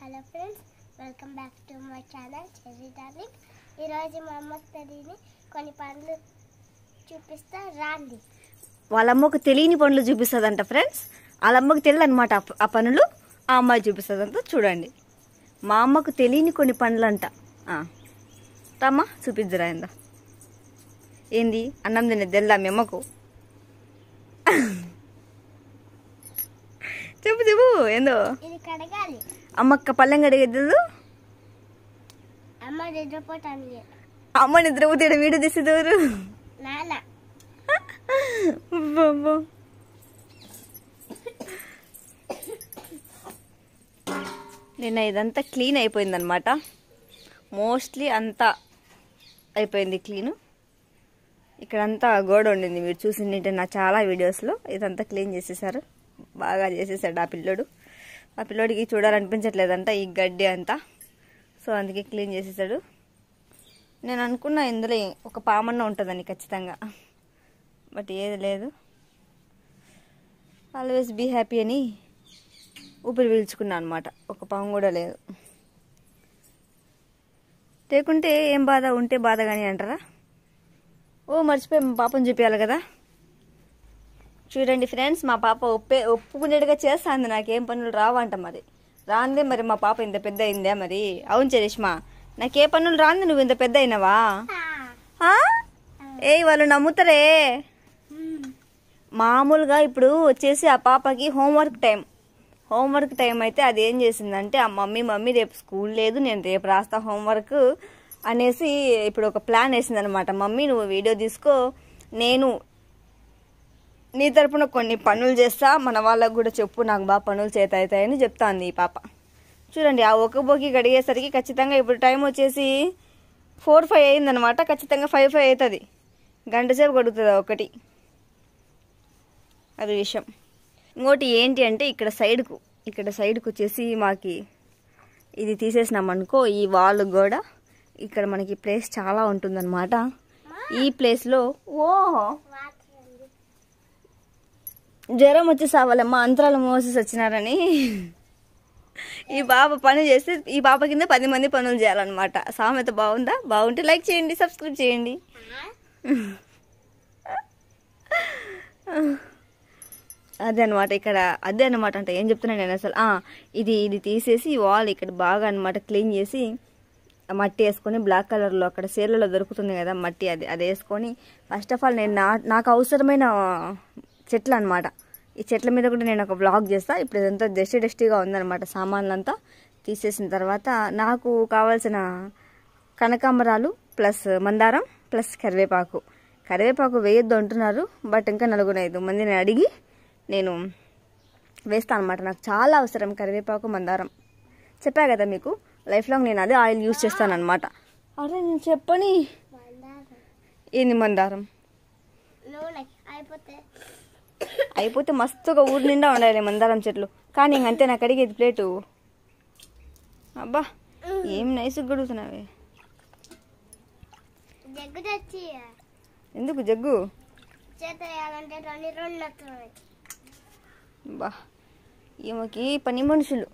Hello friends welcome back to my channel Cherry Darling ఈరోజు మా అమ్మ తల్లిని కొన్ని పనులు చూపిస్తా రాండి వాళ్ళ అమ్మకు తెలియని పనులు చూపిస్తుందంట ఫ్రెండ్స్ వాళ్ళ అమ్మకు తెలియదు అనమాట ఆ పనులు ఆ అమ్మాయి చూపిస్తుందంట చూడండి మా అమ్మకు తెలియని కొన్ని పనులు అంట తమ్మా చూపిద్దురా ఏందా ఏంది అన్నం తినేది తెల్దా మీ అమ్మకు చెప్పు చెప్పు ఏందో ఇది కడగాలి అమ్మక్క పల్లెం కడిగేది అమ్మ నిద్రపోటానికి అమ్మ నిద్రపోతే వీడు తీసేదెవరు నాన్న బాబా నిన్న ఇదంతా క్లీన్ అయిపోయిందనమాట మోస్ట్లీ అంతా అయిపోయింది క్లీను ఇక్కడంతా గోడ ఉండింది మీరు చూసిందంటే నా చాలా వీడియోస్లో ఇదంతా క్లీన్ చేసేసారు బాగా చేసేసాడు ఆ పిల్లోడు ఆ పిల్లోడికి చూడాలనిపించట్లేదంట ఈ గడ్డి అంతా సో అందుకే క్లీన్ చేసేసాడు నేను అనుకున్నా ఇందులో ఒక పామన్న ఉంటుందని ఖచ్చితంగా బట్ ఏది లేదు ఆల్వేస్ బీ హ్యాపీ అని ఊపిరి పీల్చుకున్నా అనమాట ఒక పాము కూడా లేదు లేకుంటే ఏం బాధ ఉంటే బాధ కానీ అంటారా ఓ మర్చిపోయి మా పాపని చూపించాలి కదా చూడండి ఫ్రెండ్స్ మా పాప ఒప్పే ఒప్పుకునేట్టుగా చేస్తాంది నాకేం పనులు రావంట మరి రాందే మరి మా పాప ఇంత పెద్ద అయిందే మరి అవును చరిష్మా నాకే పనులు రాంది నువ్వు ఇంత పెద్ద అయినావా ఆ? ఏయ్ వాళ్ళు నమ్ముతారే మామూలుగా ఇప్పుడు వచ్చేసి ఆ పాపకి హోంవర్క్ టైం హోంవర్క్ టైం అయితే అది ఏం చేసిందంటే ఆ మమ్మీ మమ్మీ రేపు స్కూల్ లేదు నేను రేపు రాస్తా హోంవర్క్ అనేసి ఇప్పుడు ఒక ప్లాన్ వేసింది అనమాట మమ్మీ నువ్వు వీడియో తీసుకో నేను నీ తరపున కొన్ని పనులు చేస్తా మన వాళ్ళకు కూడా చెప్పు నాకు బాగా పనులు చేత అవుతాయని చెప్తాంది ఈ పాప చూడండి ఆ ఒక బోకి గడిగేసరికి ఖచ్చితంగా ఇప్పుడు టైం వచ్చేసి ఫోర్ ఫైవ్ అయిందనమాట ఖచ్చితంగా ఫైవ్ ఫైవ్ అవుతుంది గంట సేపు గడుగుతుంది ఆ ఒకటి అది విషయం ఇంకోటి ఏంటి అంటే ఇక్కడ సైడ్కు ఇక్కడ సైడ్కు వచ్చేసి మాకి ఇది తీసేసినామనుకో ఈ వాల్ కూడా ఇక్కడ మనకి ప్లేస్ చాలా ఉంటుందన్నమాట ఈ ప్లేస్లో ఓహో వాటర్ ఉంది జ్వరం వచ్చి సావాలమ్మా అంతరాలు మోసేసి వచ్చినారని ఈ పాప పని చేస్తే ఈ పాప కింద పది మంది పనులు చేయాలన్నమాట సామెత బాగుందా బాగుంటే లైక్ చేయండి సబ్స్క్రైబ్ చేయండి అదే అనమాట ఇక్కడ అదే అనమాట అంటే ఏం చెప్తున్నాను నేను అసలు ఆ, ఇది ఇది తీసేసి ఈ వాల్ ఇక్కడ బాగా అనమాట క్లీన్ చేసి మట్టి వేసుకొని బ్లాక్ కలర్లో అక్కడ సేర్లలో దొరుకుతుంది కదా మట్టి అది అది వేసుకొని ఫస్ట్ ఆఫ్ ఆల్ నేను నా నాకు అవసరమైన చెట్లు అనమాట ఈ చెట్ల మీద కూడా నేను ఒక బ్లాగ్ చేస్తా ఇప్పుడు ఇదంతా డస్టీ డస్టీగా ఉందన్నమాట సామాన్లంతా తీసేసిన తర్వాత నాకు కావాల్సిన కనకాంబరాలు ప్లస్ మందారం ప్లస్ కరివేపాకు కరివేపాకు వేయొద్దు అంటున్నారు బట్ ఇంకా నలుగురు ఐదు మందిని అడిగి నేను వేస్తాను అనమాట నాకు చాలా అవసరం కరివేపాకు మందారం చెప్పా కదా మీకు లైఫ్ లాంగ్ నేను అదే ఆయిల్ యూజ్ చేస్తాను అనమాట అరే నేను చెప్పని మందారం ఏంది మందారం నూనె అయిపోతే అయిపోతే మస్తుగా ఊరి నిండా ఉండాలి మందారం చెట్లు కానీ ఇంకంతే నాకు అడిగేది ప్లేటు అబ్బా ఏం నైస్ గడుగుతున్నావే జగ్గు తెచ్చి ఎందుకు జగ్గు చేత వేయాలంటే రెండు రెండు వస్తున్నాయి బా ఈమెకి పని మనుషులు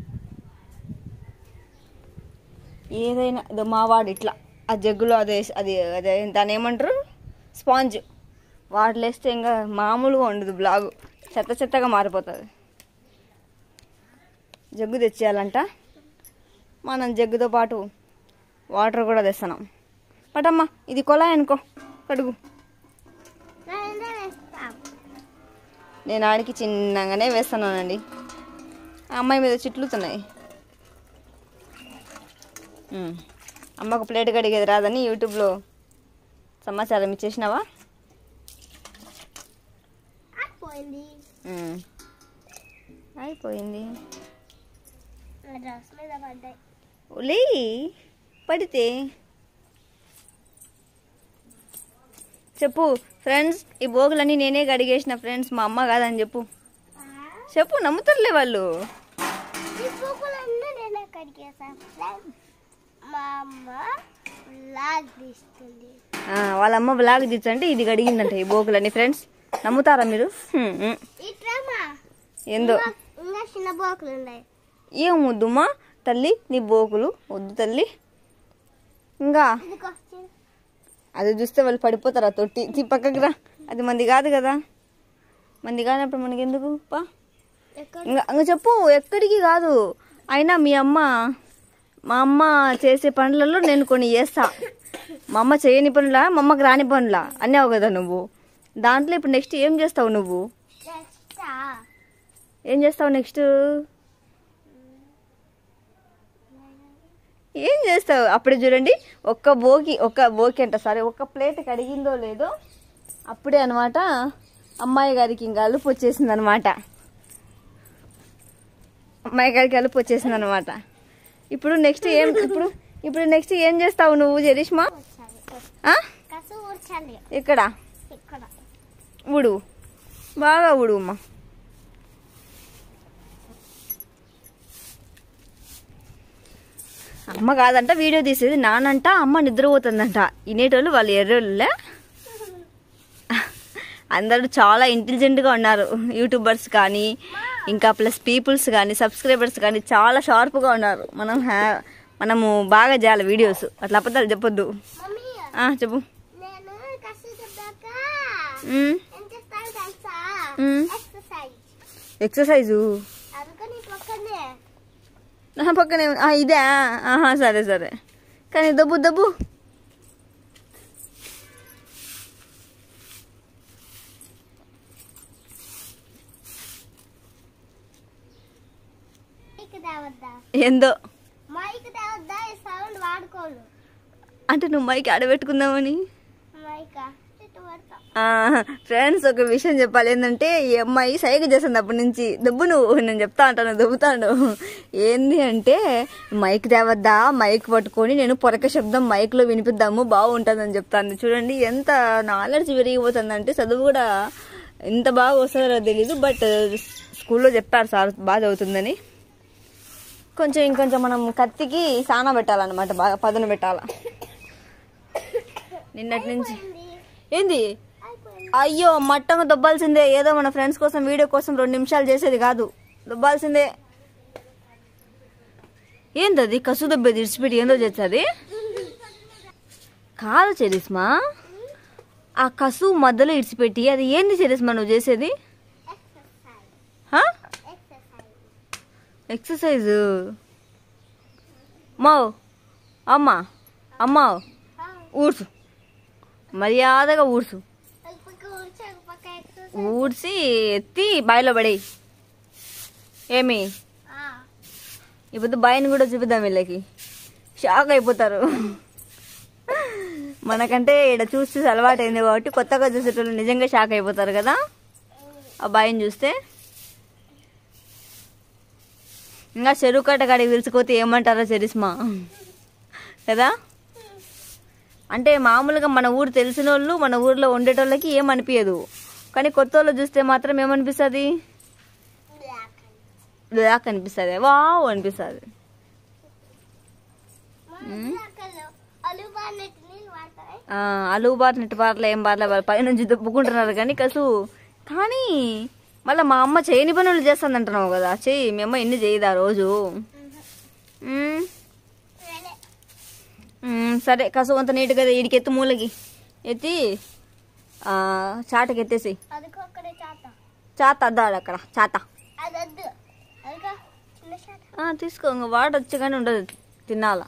ఏదైనా ఇదో మావాడు ఇట్లా ఆ జగ్గులో అదే అది అదే దాని ఏమంటారు స్పాంజ్ వాటిలో వేస్తే ఇంకా మామూలుగా ఉండదు బ్లాగు చెత్త చెత్తగా మారిపోతుంది జగ్గు తెచ్చేయాలంట మనం జగ్గుతో పాటు వాటర్ కూడా తెస్తున్నాం పటమ్మా ఇది కొలాయి అనుకో కడుగు రెండు వేస్తాం నేను ఆడికి చిన్నగానే వేస్తున్నానండి ఆ అమ్మాయి మీద చిట్లుతున్నాయి ఉమ్. అమ్మకు ప్లేట్ కడిగేది రాదని యూట్యూబ్లో సమాచారం ఇచ్చేసినావా పోయింది ఉమ్. అయిపోయింది డ్రెస్ మీద పడ్డాయి ఒలే పడితే చెప్పు ఫ్రెండ్స్ ఈ భోగులన్నీ నేనే కడిగేసిన ఫ్రెండ్స్ మా అమ్మ కాదని చెప్పు చెప్పు నమ్ముతారులే వాళ్ళు ఈ పువ్వులన్నీ నేను కడిగేసాను మా అమ్మ లాగ్ తీస్తుంది ఆ, వాళ్ళ అమ్మ బ్లాగ్ తీర్చంటే ఇది కడిగిందంట ఈ బోకులని ఫ్రెండ్స్ నమ్ముతారా మీరు హ్మ్, హ్మ్. ఇట్రామా ఏందో ఇంకా చిన్న బోకులు ఉన్నాయి ఏం ముద్దుమా తల్లి నీ బోకులు వద్దు తల్లి ఇంకా ఇది క్వశ్చన్ అది చూస్తే వాళ్ళు పడిపోతారు ఆ తొట్టి తీ పక్కకి రా అది మంది కాదు కదా మంది కానప్పుడు మనకి ఎందుకు పా ఎక్కడ ఇంకా ఇంకా చెప్పు ఎక్కడికి కాదు అయినా మీ అమ్మ మా అమ్మ చేసే పనులలో నేను కొన్ని చేస్తా మా అమ్మ చేయని పనులా మా అమ్మకి రాని పనులా అన్నావు కదా నువ్వు దాంట్లో ఇప్పుడు నెక్స్ట్ ఏం చేస్తావు నువ్వు చేస్తా ఏం చేస్తావు నెక్స్ట్ ఏం చేస్తావు అప్పుడే చూడండి ఒక్క బోకి ఒక్క బోకి అంట సరే ఒక్క ప్లేట్ కడిగిందో లేదో అప్పుడే అనమాట అమ్మాయి గారికి ఇంకా అలుపు వచ్చేసింది అనమాట అమ్మాయి గారికి అలుపు వచ్చేసింది అనమాట ఇప్పుడు నెక్స్ట్ ఏం ఇప్పుడు ఇప్పుడు నెక్స్ట్ ఏం చేస్తావు నువ్వు జరీష్మా ఊడ్చాలి ఆ? కసు ఊడ్చాలి ఇక్కడ ఇక్కడ ఉడు బాగా ఉడు అమ్మా అమ్మ కాదంట వీడియో తీసేది నానంట అమ్మ నిద్రపోతుందంట వినేటోళ్ళు వాళ్ళు ఎర్రోళ్ళే అందరూ చాలా ఇంటెలిజెంట్గా ఉన్నారు యూట్యూబర్స్ కానీ ఇంకా ప్లస్ పీపుల్స్ కానీ సబ్స్క్రైబర్స్ కానీ చాలా షార్ప్గా ఉన్నారు మనం హ్యా- మనము బాగా చేయాలి వీడియోస్ అట్లా అబద్ధాలు చెప్పొద్దు మమ్మీ ఆ, చెప్పు నేను కసు చెప్పాక మ్, ఏం చేస్తాను తెలుసా మ్. ఎక్సర్సైజ్ ఎక్సర్సైజు అందుకని పక్కనే నా పక్కనే ఉంది. ఆ, ఇదే ఆహా సరే సరే కానీ దబ్బు దబ్బు మైక్ తేవద్దా ఏందో మైక్ తేవద్దా ఈ సౌండ్ వాడుకోను అంటే నువ్వు మైకి ఆడబెట్టుకుందామని మైక్ ఇటు పడతా ఫ్రెండ్స్ ఒక విషయం చెప్పాలి ఏంటంటే ఈ అమ్మాయి సైగ చేస్తుంది అప్పటి నుంచి దబ్బు నువ్వు నేను చెప్తా అంటాను దబ్బుతాను ఏంది అంటే మైక్ తేవద్దా మైక్ పట్టుకొని నేను పొరక శబ్దం మైక్లో వినిపిద్దాము బాగుంటుందని చెప్తాను చూడండి ఎంత నాలెడ్జ్ పెరిగిపోతుందంటే చదువు కూడా ఎంత బాగా వస్తుందో తెలీదు బట్ స్కూల్లో చెప్పారు సార్ బాగా చదువుతుందని కొంచెం ఇంకొంచెం మనం కత్తికి సానా పెట్టాలన్నమాట బాగా పదును పెట్టాల నిన్నటి నుంచి ఏంది అయిపోయింది అయ్యో మట్టంగా దొబ్బాల్సిందే ఏదో మన ఫ్రెండ్స్ కోసం వీడియో కోసం రెండు నిమిషాలు చేసేది కాదు దొబ్బాల్సిందే ఏందది కసు దొబ్బేది ఇడిచిపెట్టి ఏందో చేస్తుంది కాదు చెరిస్మా ఆ కసు మధ్యలో ఇడిచిపెట్టి అది ఏంది చెరిస్మా నువ్వు చేసేది ఎక్సర్సైజ్ హా? ఎక్సర్సైజ్ ఎక్సర్సైజ్ మావ్ అమ్మా అమ్మా ఊడ్సు మర్యాదగా ఊడ్సు ఒక పక్క ఊడ్చి ఒక పక్క ఎక్సర్సైజ్ ఊడ్చి ఎత్తి బావిలో పడేయి ఏమి ఇప్పుడు బాయిని కూడా చూపిద్దాం వీళ్ళకి షాక్ అయిపోతారు మనకంటే ఇక్కడ చూసి చూసి అలవాటు అయింది కాబట్టి కొత్తగా చూసేటోళ్ళు నిజంగా షాక్ అయిపోతారు కదా ఆ బాయిని చూస్తే ఇంకా చెరువు కట్ట కాడికి పిలుచుకోతే ఏమంటారో చెరిస్మా కదా అంటే మామూలుగా మన ఊరు తెలిసిన వాళ్ళు మన ఊర్లో ఉండేటోళ్ళకి ఏమనిపించదు కానీ కొత్త వాళ్ళు చూస్తే మాత్రం ఏమనిపిస్తుంది బ్లాక్ అనిపిస్తుంది వావ్ అనిపిస్తుంది అలుగు బాగా నీళ్ళు వాడతాయి అలుగు బార్ నెట్ బార్లు ఏం బార్లే వాళ్ళు పైనుంచి దుప్పుకుంటున్నారు కానీ కసు కానీ మళ్ళీ మా అమ్మ చేయని పనులు చేస్తుంది అంటున్నావు కదా చెయ్యి మీ అమ్మ ఎన్ని చేయదా రోజు మ్మ్. మ్మ్, సరే కసు అంత నీట్గా ఈడికి ఎత్తు మూలకి ఎత్తి ఆ, చాటకి ఎత్తేసి అదిగో అక్కడే చాట చాత అద్దాడు అక్కడ చాత అది వద్దు అదిగో చిన్న చాట ఆ, తీసుకో ఇంక వాడు వచ్చి కానీ ఉండదు తినాల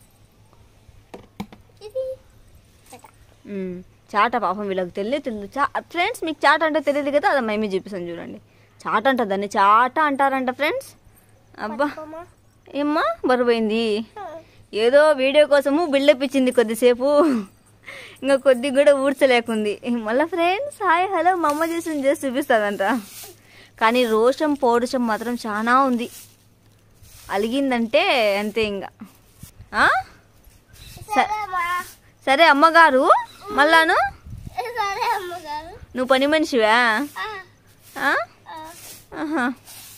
ఇది చాట మ్మ్. చాట పాపం వీళ్ళకి తెలియదు తెలియదు చా ఫ్రెండ్స్ మీకు చాట అంటే తెలియదు కదా అది మేమే చూపిస్తాను చూడండి చాట అంట దాన్ని చాట అంటారంట ఫ్రెండ్స్ అబ్బా పట్టుకోమా. ఏమ్మా బరువైంది ఏదో వీడియో కోసము బిల్డప్ ఇచ్చింది కొద్దిసేపు ఇంకా కొద్ది కూడా ఊడ్చలేకుంది మళ్ళీ ఫ్రెండ్స్ హాయ్ హలో మా అమ్మ చేసి చేసి చూపిస్తుందంట కానీ రోషం పౌరుషం మాత్రం చాలా ఉంది అలిగిందంటే అంతే ఇంకా ఆ? సరేమ్మా సరే అమ్మగారు మళ్ళాను సరే అమ్మగారు నువ్వు పని మనిషివా ఆ, ఆ? ఆ. ఆహా.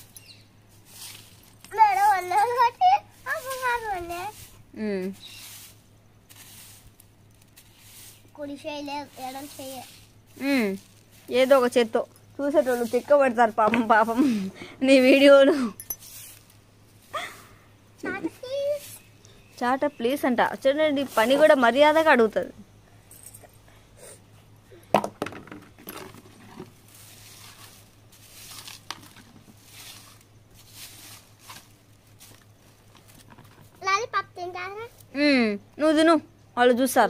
మేడం అన్నారు కాబట్టి అమ్మగారు అనే ఉమ్. కుడి చేయలేదు ఎడం చేయ ఉమ్. ఏదో ఒక చేత్తో చూసేటోళ్ళు తిక్క పెడతారు పాపం పాపం నీ వీడియోలు చాటకి చాట ప్లీజ్ అంట చూడండి పని కూడా మర్యాదగా అడుగుతుంది లాలీపాప్ తింటారా మ్మ్, నువ్వు తిను వాళ్ళు చూస్తారు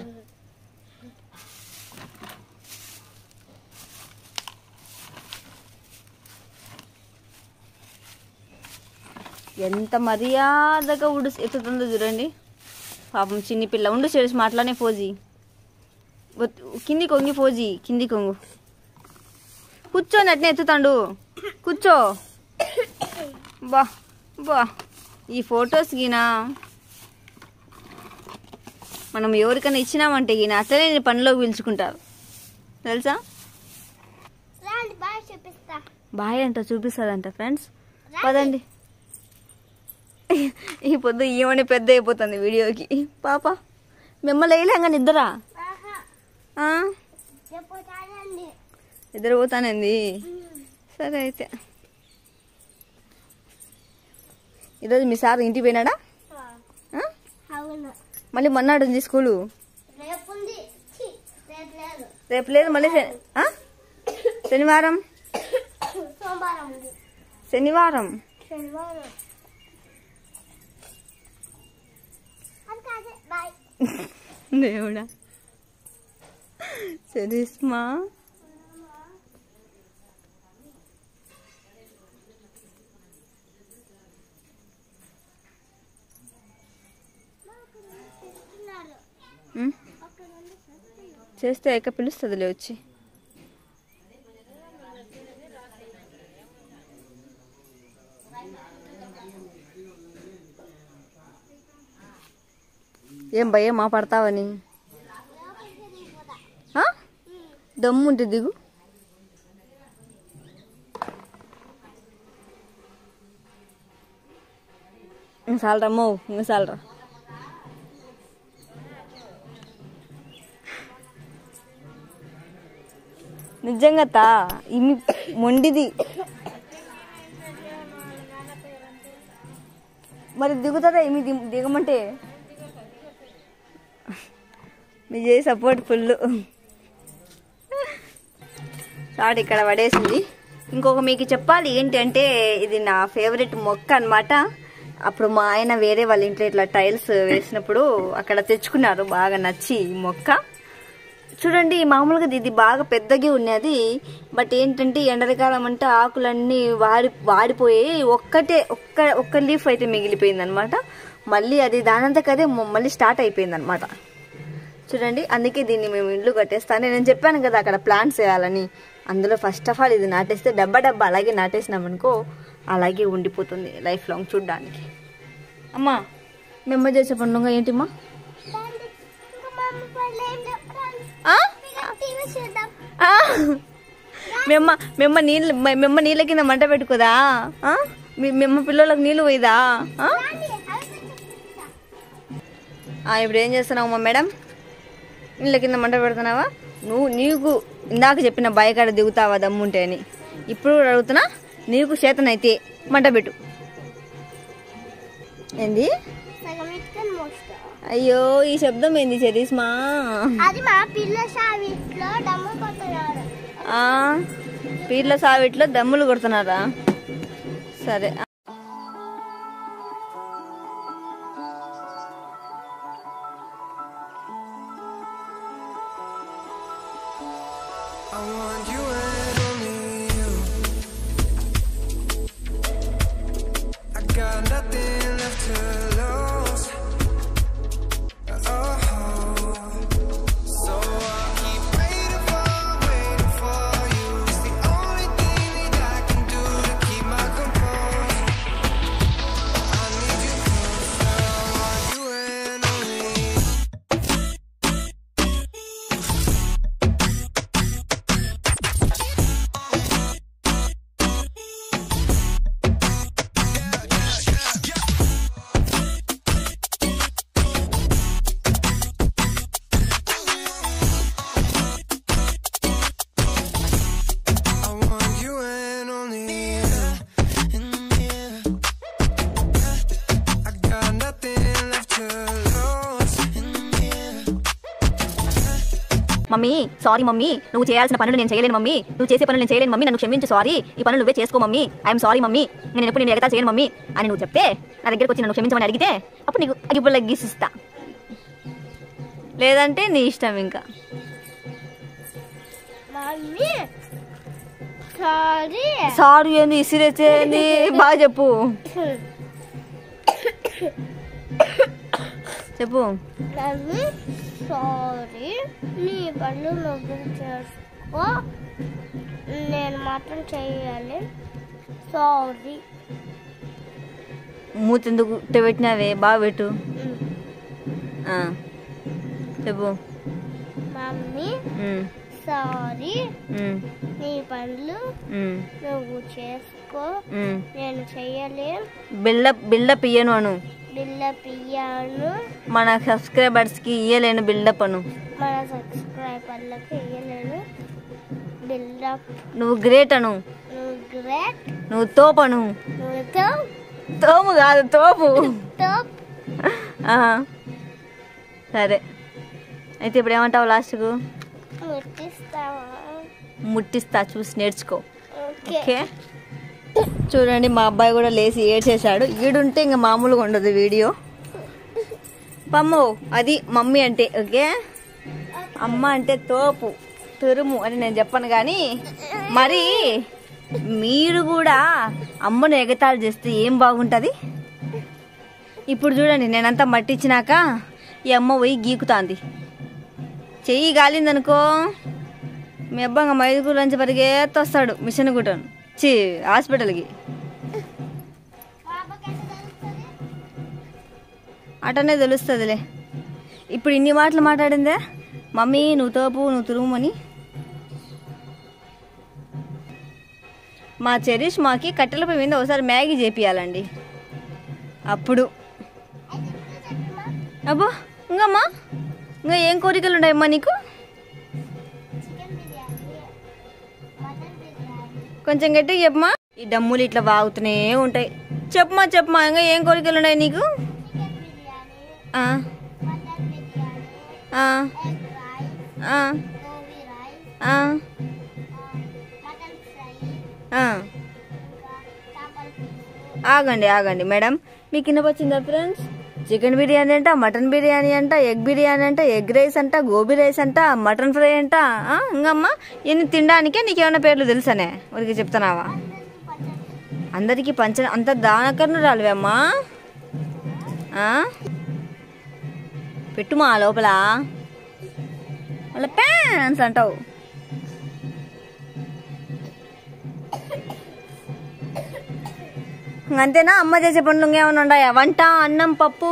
ఎంత మర్యాదగా ఉడు ఎత్తుతుందో చూడండి పాపం చిన్ని పిల్ల ఉండు చేసి మాట్లానే ఫోజీ ఒత్- కింది కొంగి ఫోజీ కింది కొంగు కూర్చోని అట్నే ఎత్తుతాండు కూర్చో బా బా ఈ ఫొటోస్ గినా మనం ఎవరికైనా ఇచ్చినామంటే ఈయన అట్లనే నేను పనిలోకి పిలుచుకుంటారు తెలుసా రాండి బాయ్ చూపిస్తా బాయ్ అంట చూపిస్తుందంట ఫ్రెండ్స్ పదండి ఈ పొద్దు ఈమెని పెద్ద అయిపోతుంది వీడియోకి పాప మిమ్మల్ని వేయలేంగా నిద్ర ఆహా ఆ? చెప్పుతానండి నిద్రపోతానంది సరే అయితే ఈరోజు మీ సార్ ఇంటికి పోయినాడా ఆ? అవును మళ్ళీ మొన్నాడు ఉంది స్కూలు రేపు ఉంది ఛీ, రేపు లేదు రేపు లేదు మళ్ళీ శని- ఆ? శనివారం సోమవారం ఉంది శనివారం శనివారం అది కాదే బాయ్ దేవుడా సరిస్మా చెప్తున్నారు ఉమ్, అక్కడ ఉంది చెప్తున్నారు. చేస్తే ఎక్క పిలుస్తుందిలే వచ్చి ఏం భయం మా పడతావని ఆ? దమ్ము ఉంటే దిగు ఇంక చాలరా అమ్మో ఇంక చాలరా నిజంగా తా ఇమి మొండిది మరి దిగుతుందా ఏమి ది- దిగమంటే మీ చేయి సపోర్ట్ ఫుల్ సాడ్ ఇక్కడ పడేసింది ఇంకొక మీకు చెప్పాలి ఏంటి అంటే ఇది నా ఫేవరెట్ మొక్క అన్నమాట అప్పుడు మా ఆయన వేరే వాళ్ళ ఇంట్లో ఇట్లా టైల్స్ వేసినప్పుడు అక్కడ తెచ్చుకున్నారు బాగా నచ్చి ఈ మొక్క చూడండి మామూలుగా ఇది బాగా పెద్దగా ఉన్నది బట్ ఏంటంటే ఈ ఎండలకాలం అంటే ఆకులన్నీ వాడి వాడిపోయి ఒక్కటే ఒక్క ఒక్క లీఫ్ అయితే మిగిలిపోయింది అనమాట మళ్ళీ అది దానంతకదే మొ- మళ్ళీ స్టార్ట్ అయిపోయింది అనమాట చూడండి అందుకే దీన్ని మేము ఇల్లు కట్టేస్తాను నేను చెప్పాను కదా అక్కడ ప్లాంట్స్ వేయాలని అందులో ఫస్ట్ ఆఫ్ ఆల్ ఇది నాటేస్తే డబ్బా డబ్బా అలాగే నాటేసినాం అనుకో అలాగే ఉండిపోతుంది లైఫ్ లాంగ్ చూడ్డానికి అమ్మా మేము చేసే పండుగ ఏంటిమ్మా రండి. ఇంకా మా అమ్మ పనులు ఏం లేవు. రండి. ఆ? ఇంకా టీవీ చూద్దాం ఆ? మెమ్మ మెమ్మ నీళ్ళు మె- మెమ్మ నీళ్ళ కింద మంట పెట్టుకోదా ఆ? మీ మెమ్మ పిల్లలకు నీళ్ళు పోయిదా ఆ? రండి. అవి చూపిస్తా. ఆ, ఇప్పుడు ఏం చేస్తున్నావు మా మేడం నీళ్ళ కింద మంట పెడుతున్నావా నువ్వు నీకు ఇందాక చెప్పిన బాయికాడ దిగుతావా దమ్ముంటే అని ఇప్పుడు కూడా అడుగుతున్నా నీకు చేతనైతే మంట పెట్టు ఏంది సగం ఇటుకని మోస్తా అయ్యో ఈ శబ్దం ఏంది చరీస్మా అది మా పిల్ల సావిట్లో డమ్ము కొట్టున్నాడు ఆ, పీర్ల సావిట్లో దమ్ములు కొడుతున్నారా సరే I want you and only you. I got nothing left to lose. Oh, so I'll keep waiting for, waiting for you. It's the only thing that I can do to keep my composure. I need you closer. I want you and only you. Mummy sorry mummy నువ్వు చేయాల్సిన పనులు నేను చేయలేను mummy నువ్వు చేసే పనులు నేను చేయలేను మమ్మీ నన్ను క్షమించు సారీ ఈ పనులు నువ్వే చేసుకో మమ్మీ ఐఎమ్ సారీ మమ్మీ నేను ఎప్పుడు నేను ఎగతా చేయను మమ్మీ అని నువ్వు చెప్తే నా దగ్గరకు వచ్చి నన్ను క్షమించమని అడిగితే అప్పుడు నీకు అగిపుల్ల గీసిస్తా లేదంటే నీ ఇష్టం ఇంకా మమ్మీ సారీ సారీ ఏంది ఇసిరేసేది బాగా చెప్పు చెప్పు మమ్మీ సారీ నీ పనులు నువ్వు చేసుకో నేను మాత్రం చేయాలి సారీ మూతి ఎందుకు ఇట్ట పెట్టినావే బాగా పెట్టు ఆ. చెప్పు మమ్మీ ఉమ్, సారీ ఉమ్, నీ పనులు ఉమ్, నువ్వు చేసుకో ఉమ్. నేను చెయ్యలేను బిల్డప్ బిల్డప్ ఇయ్యను అను బిల్ల పియ్యాను మన సబ్స్క్రైబర్స్కి ఇయ్యలేను బిల్డప్ అను మన సబ్స్క్రైబర్లకు ఇయ్యలేను బిల్డప్ నువ్వు గ్రేట్ అను నువ్వు గ్రేట్ నువ్వు తోపను నువ్వు తో తోము కాదు తోపు టాప్ ఆ. సరే అయితే ఇప్పుడు ఏమంటావు లాస్ట్కు ముట్టిస్తావా ముట్టిస్తా చూసి నేర్చుకో ఓకే ఓకే చూడండి మా అబ్బాయి కూడా లేచి ఏడ్చేశాడు ఈడుంటే ఇంకా మామూలుగా ఉండదు వీడియో పమ్ము అది మమ్మీ అంటే ఓకే అమ్మ అంటే తోపు తురుము అని నేను చెప్పను కానీ మరి మీరు కూడా అమ్మను ఎగతాళి చేస్తే ఏం బాగుంటుంది ఇప్పుడు చూడండి నేనంతా మట్టించినాక ఈ అమ్మ పోయి గీకుతాంది చెయ్యి గాలిందనుకో మీ అబ్బాయి మైదుగురు నుంచి పరిగెత్తొస్తాడు మిషన్ గుట్టను చి హాస్పిటల్కి అటనే తెలుస్తుందిలే ఇప్పుడు ఇన్ని మాటలు మాట్లాడిందే మమ్మీ నువ్వు తోపు నువ్వు తురుమని మా చెరీష్ మాకి కట్టెల పొయ్యి మీద ఒకసారి మ్యాగీ చేపియాలండి అప్పుడు అబ్బా ఇంకమ్మా ఇంకా ఏం కోరికలు ఉన్నాయమ్మా నీకు చికెన్ బిర్యానీ మటన్ బిర్యానీ కొంచెం గట్టిగా చెప్పమా ఈ డమ్ములు ఇట్లా వాగుతూనే ఉంటాయి చెప్పమా చెప్పమా ఇంకా ఏం కోరికలు ఉన్నాయి నీకు చికెన్ బిర్యానీ ఆ, మటన్ బిర్యానీ ఆ, ఎగ్ రైస్ ఆ, గోబీ రైస్ ఆ, మటన్ ఫ్రై ఆ. ఇంకా చేపల పులుసు ఆగండి ఆగండి మేడం మీకు వినపచ్చిందా ఫ్రెండ్స్ చికెన్ బిర్యానీ అంట మటన్ బిర్యానీ అంట ఎగ్ బిర్యానీ అంట ఎగ్ రైస్ అంట గోబీ రైస్ అంట మటన్ ఫ్రై అంట ఆ, ఇంకమ్మా ఇన్ని తినడానికే నీకేమైనా పేర్లు తెలుసనే ఊరికి చెప్తున్నావా అందరికీ పంచ అంత దానకర్ను రాలివే అమ్మా ఆ? పెట్టుమా లోపల వాళ్ళ ప్యాన్స్ అంటావు ఇంక అంతేనా అమ్మ చేసే పనులు ఇంకేమైనా ఉన్నాయా వంట అన్నం పప్పు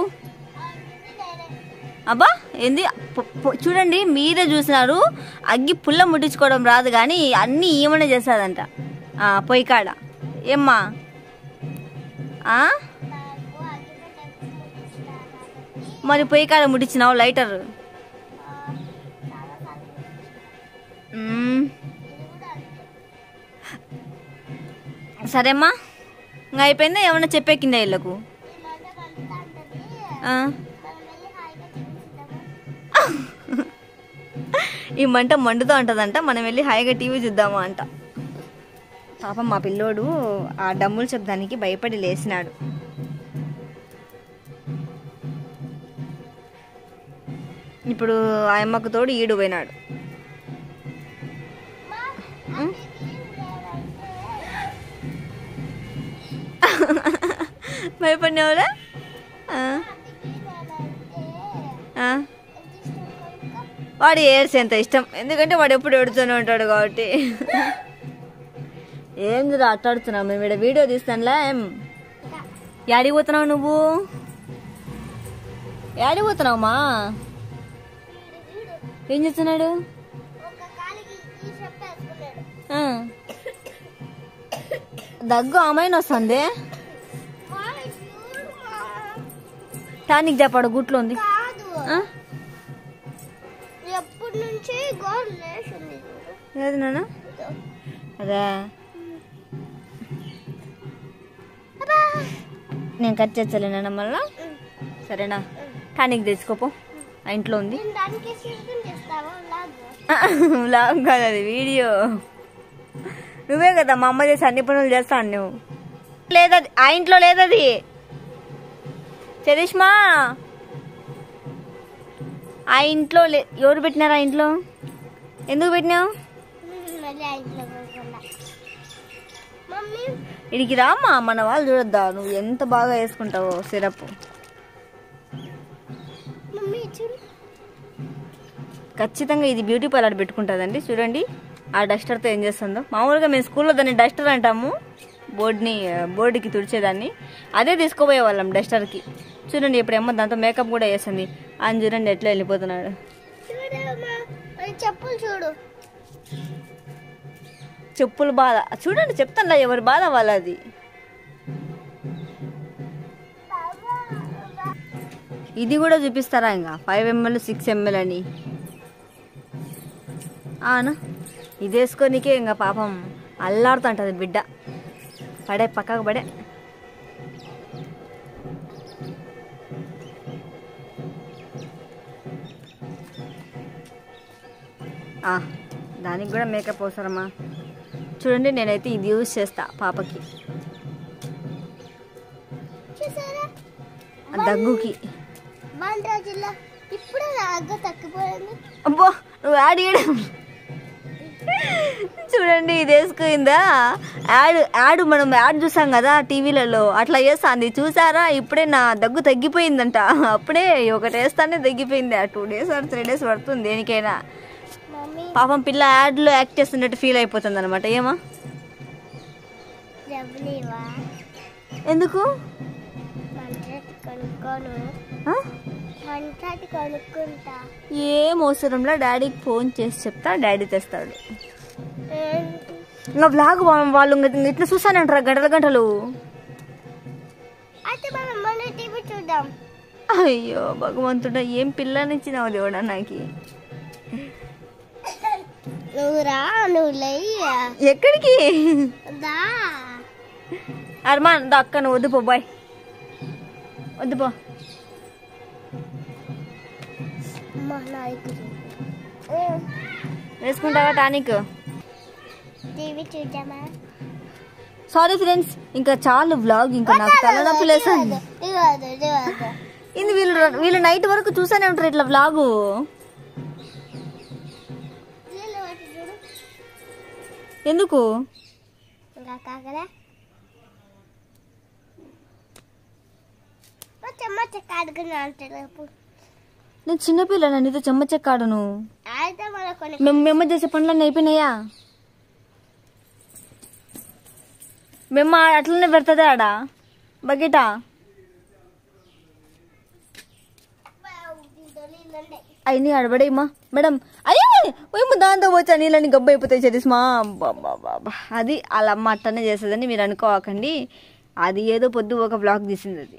అబ్బా ఏంది పు- పు- చూడండి మీరే చూసినారు అగ్గి పుల్ల ముట్టించుకోవడం రాదు కానీ అన్నీ ఈమెనే చేస్తుందంట ఆ, పొయ్యి కాడ ఏమ్మా ఆ? నాకు అగ్గిపెట్టె ముట్టించినారు కాబట్టి మరి పొయ్యి కాడ ముట్టించినావు లైటర్ చాలాసార్లు మ్మ్. ఇది కూడా అంతే సరేమ్మా ఇంకా అయిపోయిందా ఏమన్నా చెప్పే కింద ఇళ్ళకు ఈ మాట మంతా అంటది ఆ. మనం వెళ్ళి హాయిగా చూపిస్తాము ఈ మంట మండుతూ ఉంటుందంట మనం వెళ్ళి హాయిగా టీవీ చూద్దామా అంట పాపం మా పిల్లోడు ఆ డమ్ముల శబ్దానికి భయపడి లేచినాడు ఇప్పుడు ఆ అమ్మకు తోడు ఈడు పోయినాడు ఉం? భయపడినావురా ఆ, ఆ. వాడు ఏడ్స్ ఎంత ఇష్టం ఎందుకంటే వాడు ఎప్పుడు ఏడుతూనే ఉంటాడు కాబట్టి ఏంది అట్టాడుతున్నావు మేము ఇక్కడ వీడియో తీస్తానులే ఏం యాడికి పోతున్నావు నువ్వు యాడికి పోతున్నావుమా ఏం చేస్తున్నాడు ఒక కాలికి ఈ చెప్ప వేసుకున్నాడు ఆ. దగ్గు అమ్మాయిని వస్తుంది వాడు చూడుమా. టానిక్ చెప్పాడు గుట్లో ఉంది కాదు ఆ? ఎప్పటి నుంచి గోల్ లేచింది చూడు ఏది నాన్న అదే అబ్బా. నేను కట్ చేస్తలేనా మళ్ళా సరేనా టానిక్ తెచ్చుకోపో ఆ ఇంట్లో ఉంది నేను దానికి సిద్ధం చేస్తావా లాగు లాభం కాదు అది వీడియో నువ్వే కదా మా అమ్మ చేసి అన్ని పనులు చేస్తాను నువ్వు లేదది ఆ ఇంట్లో లేదది చరిష్మా ఆ ఇంట్లో లే ఎవరు పెట్టినారు ఆ ఇంట్లో ఎందుకు పెట్టినావు మళ్ళీ ఆ ఇంట్లో పోకుండా మమ్మీ ఇడికి రామ్మా మన వాళ్ళు చూడొద్దా నువ్వు ఎంత బాగా వేసుకుంటావో సిరప్ మమ్మీ చూడు ఖచ్చితంగా ఇది బ్యూటీ పార్లర్ పెట్టుకుంటుందండి చూడండి ఆ డస్టర్తో ఏం చేస్తుందో మామూలుగా మేము స్కూల్లో దాన్ని డస్టర్ అంటాము బోర్డ్ని బోర్డుకి తుడిచేదాన్ని అదే తీసుకోపోయే వాళ్ళం డస్టర్కి చూడండి ఇప్పుడు ఏమో దాంతో మేకప్ కూడా వేస్తుంది అని చూడండి ఎట్లా వెళ్ళిపోతున్నాడు చూడమ్మా మరి చెప్పులు చూడు చెప్పుల బాధ చూడండి చెప్తాను ఎవరి బాధ వాళ్ళది ఇది కూడా చూపిస్తారా ఇంకా ఫైవ్ ఎంఎల్ సిక్స్ ఎంఎల్ అని ఆనా ఇది వేసుకోనికే ఇంకా పాపం అల్లాడుతుంటది బిడ్డ పడే పక్కకు పడే ఆ, దానికి కూడా మేకప్ అవసరమా చూడండి నేనైతే ఇది యూజ్ చేస్తా పాపకి చూసారా ఆ దగ్గుకి వన్ రోజుల్లో ఇప్పుడే నా అగ్గ తగ్గిపోయింది అబ్బో నువ్వు యాడ్ చేయడం చూడండి ఇది వేసుకుందా యాడ్ యాడ్ మనం యాడ్ చూసాం కదా టీవీలలో అట్లా చేస్తాంది చూసారా ఇప్పుడే నా దగ్గు తగ్గిపోయిందంట అప్పుడే ఒకటి వేస్తానే తగ్గిపోయింది ఆ two days or three days పడుతుంది దేనికైనా మమ్మీ పాపం పిల్ల యాడ్లో యాక్ట్ చేస్తున్నట్టు ఫీల్ అయిపోతుంది అనమాట ఏమా డబ్బులేవా ఎందుకు మంచి కొనుక్కోను ఆ? మంచి కొనుక్కుంటా ఏం అవసరంలో డాడీకి ఫోన్ చేసి చెప్తా డాడీ తెస్తాడు ఏంటి ఇంకా బ్లాగ్ వాళ్ళు ఇంక ఇట్లా చూస్తానే ఉంటారు గంటల గంటలు అయితే మనం మన టీవీ చూద్దాం అయ్యో భగవంతుడా ఏం పిల్లనిచ్చినావు దేవుడా నాకు నువ్వు రా నువ్వు లేయ్యా ఎక్కడికి దా అర్మాన్ దా అక్క నువ్వు వద్దు పో బాయ్ వద్దు పో అమ్మ నాయకుడు వేసుకుంటావా టానిక్ టీవీ చూద్దామా సారీ ఫ్రెండ్స్ ఇంకా చాలు వ్లాగ్ ఇంకా నాకు తలనొప్పి లేసాను ఇవ్వదు ఇవ్వదు ఇది వీళ్ళు వీళ్ళు నైట్ వరకు చూసానే ఉంటారు ఇట్లా వ్లాగు నీళ్ళు పట్టి చూడు ఎందుకు ఇంకా కాకరా చెమ్మచ్చ కాడుకున్నా అంటే రేపు నేను చిన్నపిల్ల నీతో చెమ్మచెక్కాడును అయితే మన కొన్ని మేము మేము చేసే పనులన్నీ అయిపోయినాయా మేము అట్లనే పెడుతుంది ఆడ బకెటా నీళ్ళుండే అయినా అడబడేమా మేడం అయ్యే మేము దాంతో వచ్చా నీళ్ళని గబ్బు అయిపోతాయి చదిస్మా బాబా అది అలా అమ్మ అట్టనే చేస్తుందని మీరు అనుకోకండి అది ఏదో పొద్దు ఒక బ్లాగ్ తీసింది అది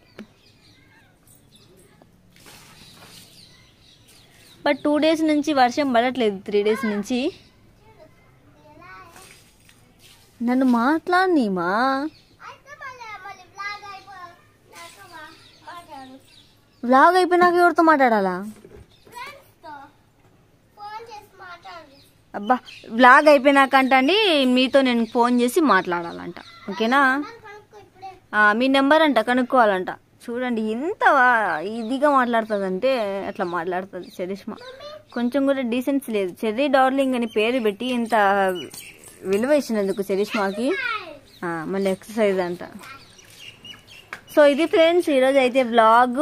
బట్ టూ డేస్ నుంచి వర్షం పడట్లేదు త్రీ డేస్ నుంచి నన్ను మాట్లాడినీమా అయితే మళ్ళీ మళ్ళీ బ్లాగ్ అయిపోయాక మాట్లాడు బ్లాగ్ అయిపోయినాక ఎవరితో మాట్లాడాలా ఫ్రెండ్స్తో ఫోన్ చేసి మాట్లాడు అబ్బా బ్లాగ్ అయిపోయినాక అంటండి మీతో నేను ఫోన్ చేసి మాట్లాడాలంట ఓకేనా కనుక్కో ఇప్పుడే ఆ, మీ నెంబర్ అంట కనుక్కోవాలంట చూడండి ఎంత వా- ఇదిగా మాట్లాడుతుందంటే అట్లా మాట్లాడుతుంది చరిష్మ కొంచెం కూడా డీసెన్స్ లేదు చెర్రీ డార్లింగ్ అని పేరు పెట్టి ఇంత విలువ ఇచ్చినందుకు చరిష్మాకి ఆ, మళ్ళీ ఎక్సర్సైజ్ అంట సో ఇది ఫ్రెండ్స్ ఈరోజు అయితే బ్లాగ్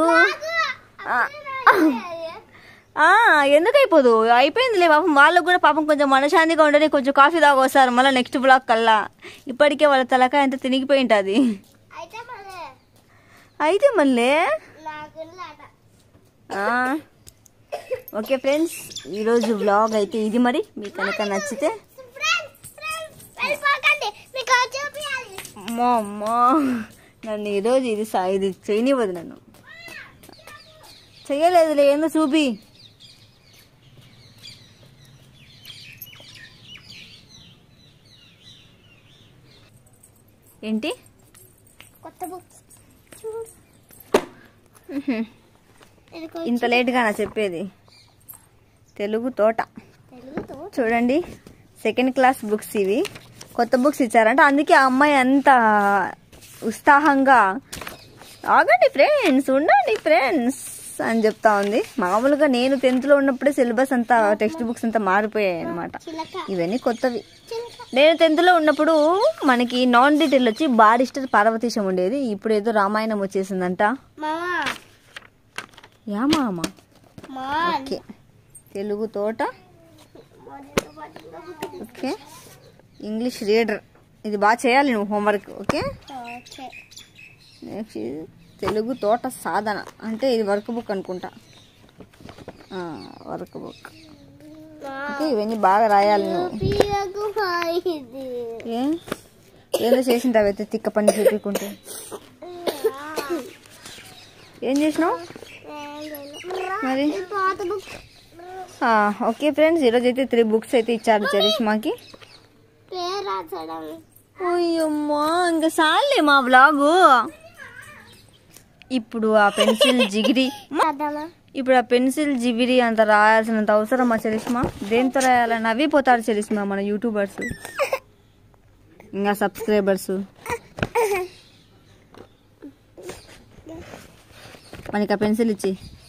ఎందుకు అయిపోదు అయిపోయిందిలే పాపం వాళ్ళకు కూడా పాపం కొంచెం మనశాంతిగా ఉండని కొంచెం కాఫీ తాగొస్తారు మళ్ళీ నెక్స్ట్ బ్లాగ్ కల్లా ఇప్పటికే వాళ్ళ తలకాయ ఎంత తినిగిపోయి ఉంటుంది అయితే మళ్ళీ అయితే మళ్ళీ నాకు ఆట ఆ, ఓకే ఫ్రెండ్స్ ఈరోజు వ్లాగ్ అయితే ఇది మరి మీకు కనుక నచ్చితే ఫ్రెండ్స్ ఫ్రెండ్స్ వెళ్ళిపోకండి మీకు చూపించాలి అమ్మో అమ్మో నన్ను ఈరోజు ఇది సా- ఇది చేయనివ్వదు నన్ను చెయ్యలేదులే ఏందో చూపి ఏంటి కొత్త బుక్స్ చూడు ఇది ఇంత లేట్గా నా చెప్పేది తెలుగు తోట తెలుగుతో చూడండి సెకండ్ క్లాస్ బుక్స్ ఇవి కొత్త బుక్స్ ఇచ్చారంట అందుకే ఆ అమ్మాయి అంత ఉత్సాహంగా ఆగండి ఫ్రెండ్స్ ఉండండి ఫ్రెండ్స్ అని చెప్తా ఉంది మామూలుగా నేను టెన్త్లో ఉన్నప్పుడే సిలబస్ అంతా టెక్స్ట్ బుక్స్ అంతా మారిపోయాయి అనమాట చిలక ఇవన్నీ కొత్తవి చిలక నేను టెన్త్లో ఉన్నప్పుడు మనకి నాన్ డీటెయిల్ వచ్చి బారిస్టర్ పార్వతీశం ఉండేది ఇప్పుడు ఏదో రామాయణం వచ్చేసిందంట మామా యా మామ మాన్ ఓకే తెలుగు తోట ఓకే ఇంగ్లీష్ రీడర్ ఇది బాగా చేయాలి నువ్వు హోంవర్క్ ఓకే ఓకే నెక్స్ట్ ఇది తెలుగు తోట సాధన అంటే ఇది వర్క్ బుక్ అనుకుంటా వర్క్ బుక్ ఓకే ఇవన్నీ బాగా రాయాలి నువ్వు పియకు ఇది ఏ ఏదో చేసింటావైతే తిక్క పని చూపించుకుంటే ఏం చేసినావు మరి పాత బుక్ ఆ, ఓకే ఫ్రెండ్స్ ఈరోజు అయితే త్రీ బుక్స్ అయితే ఇచ్చారు చరిష్మాకి పేరు రాసడం అయ్యమ్మా ఇంకా సాలే మా బ్లాగు ఇప్పుడు ఆ పెన్సిల్ జిగిరి రాద్దామా ఇప్పుడు ఆ పెన్సిల్ జిగిరి అంత రాయాల్సినంత అవసరం మా చరిష్మా దేంతో రాయాలని అవి పోతారు చరిష్మా మన యూట్యూబర్స్ ఇంకా సబ్స్క్రైబర్స్ మనకి ఆ పెన్సిల్ ఇచ్చి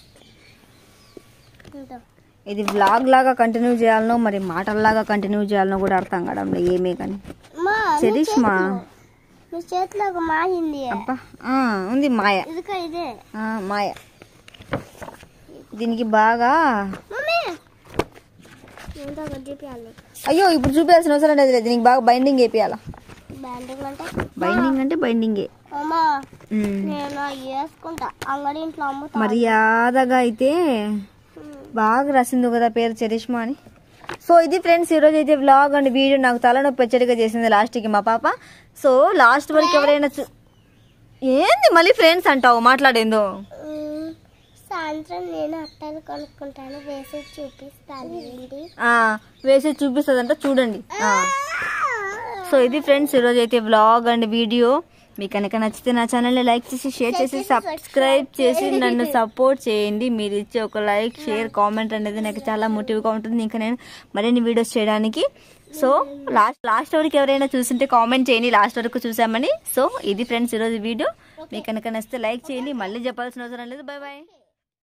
ఇంతో. ఇది వ్లాగ్ లాగా కంటిన్యూ చేయాలనో మరి మాటల్లాగా కంటిన్యూ చేయాలనో కూడా అర్థం కావడం ఏమీ కానీ మా నీ చరిష్మా చేతిలో- నీ చేతిలో ఒక మాయింది అబ్బా ఆ, ఉంది మాయ ఇదిగో ఇదే ఆ, మాయ దీనికి బాగా మమ్మీ ఏంటో ఒకటి చూపించాలి అయ్యో ఇప్పుడు చూపించాల్సిన అవసరం లేదు దీనికి బాగా బైండింగ్ వేపియాలా బ్యాండింగ్ అంటే బైండింగ్ అంటే బైండింగే అమ్మా ఉమ్. నేను వేసుకుంటా అంగడి ఇంట్లో అమ్ముతా మర్యాదగా అయితే బాగా రాసింది కదా పేరు చరిష్మా అని సో ఇది ఫ్రెండ్స్ ఈరోజు అయితే వ్లాగ్ అండ్ వీడియో నాకు తలనొప్పి హెచ్చరిక చేసింది లాస్ట్కి మా పాప సో లాస్ట్ వరకు ఎవరైనా చూ ఏంది మళ్ళీ ఫ్రెండ్స్ అంటావు మాట్లాడేందో ఉమ్, సాయంత్రం నేను అట్టలు కొనుక్కుంటాను వేసి చూపిస్తాను ఏంటి ఆ, వేసి చూపిస్తుందంట చూడండి ఆ. సో ఇది ఫ్రెండ్స్ ఈరోజు అయితే వ్లాగ్ అండ్ వీడియో మీకు కనుక నచ్చితే నా ఛానల్ని లైక్ చేసి షేర్ చేసి సబ్స్క్రైబ్ చేసి నన్ను సపోర్ట్ చేయండి మీరు ఇచ్చే ఒక లైక్ షేర్ కామెంట్ అనేది నాకు చాలా మోటివ్గా ఉంటుంది ఇంకా నేను మరిన్ని వీడియోస్ చేయడానికి సో లాస్ట్ లాస్ట్ వరకు ఎవరైనా చూస్తుంటే కామెంట్ చేయండి లాస్ట్ వరకు చూసామని సో ఇది ఫ్రెండ్స్ ఈరోజు వీడియో మీకు కనుక నచ్చితే లైక్ చేయండి మళ్ళీ చెప్పాల్సిన అవసరం లేదు బాయ్ బాయ్